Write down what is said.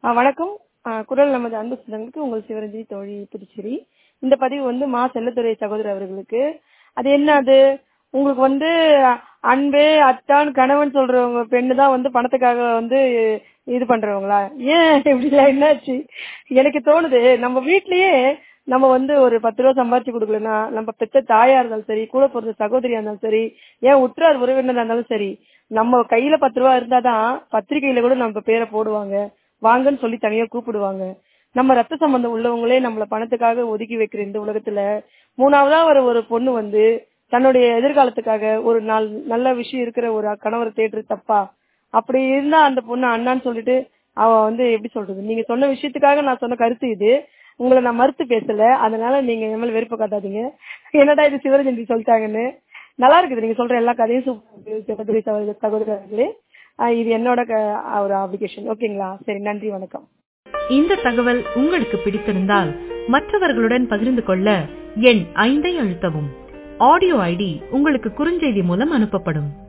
ஆ, வணக்கம் ஆ, குரல் நமது அன்பு சொந்தங்களுக்கு உங்கள் சிவரஞ்சி தோழி புதுச்சேரி இந்த பதிவு வந்து மா செல்லத்துறை சகோதரர் அவர்களுக்கு அது என்ன அது உங்களுக்கு வந்து அன்பு அத்தான் கணவன் சொல்றவங்க பெண்ணு தான் வந்து பணத்துக்காக வந்து இது பண்றவங்களா ஏன் இப்படி என்னாச்சு எனக்கு தோணுது நம்ம வீட்லயே நம்ம வந்து ஒரு பத்து ரூபா சம்பாதிச்சு கொடுக்கலன்னா நம்ம பெத்த தாயா இருந்தாலும் சரி கூட பிறந்த சகோதரியா இருந்தாலும் சரி ஏன் உற்றார் உறவினரா இருந்தாலும் சரி நம்ம கையில பத்து ரூபா இருந்தாதான் பத்திரிக்கையில கூட நம்ம பேரை போடுவாங்க வாங்கன்னு சொல்லி தனியா கூப்பிடுவாங்க நம்ம ரத்த சம்பந்தம் உள்ளவங்களே நம்மள பணத்துக்காக ஒதுக்கி வைக்கிற இந்த உலகத்துல மூணாவதா ஒரு ஒரு பொண்ணு வந்து தன்னுடைய எதிர்காலத்துக்காக ஒரு நாள் நல்ல விஷயம் இருக்கிற ஒரு கணவரை தேடுறது தப்பா அப்படி இருந்தா அந்த பொண்ணு அண்ணான்னு சொல்லிட்டு அவ வந்து எப்படி சொல்றது நீங்க சொன்ன விஷயத்துக்காக நான் சொன்ன கருத்து இது உங்களை நான் மறுத்து பேசல அதனால நீங்க என் மேல வெறுப்பு காட்டாதீங்க என்னடா இது சிவரஞ்சந்தி சொல்லிட்டாங்கன்னு நல்லா இருக்குது நீங்க சொல்ற எல்லா கதையும் சூப்பர் சகோதரி சகோதரர்களே ஆஹ் இது என்னோட க- ஒரு அப்ளிகேஷன் ஓகேங்களா சரி நன்றி வணக்கம் இந்த தகவல் உங்களுக்கு பிடித்திருந்தால் மற்றவர்களுடன் பகிர்ந்து கொள்ள எண் ஐந்தை அழுத்தவும் ஆடியோ ஐடி உங்களுக்கு குறுஞ்செய்தி மூலம் அனுப்பப்படும்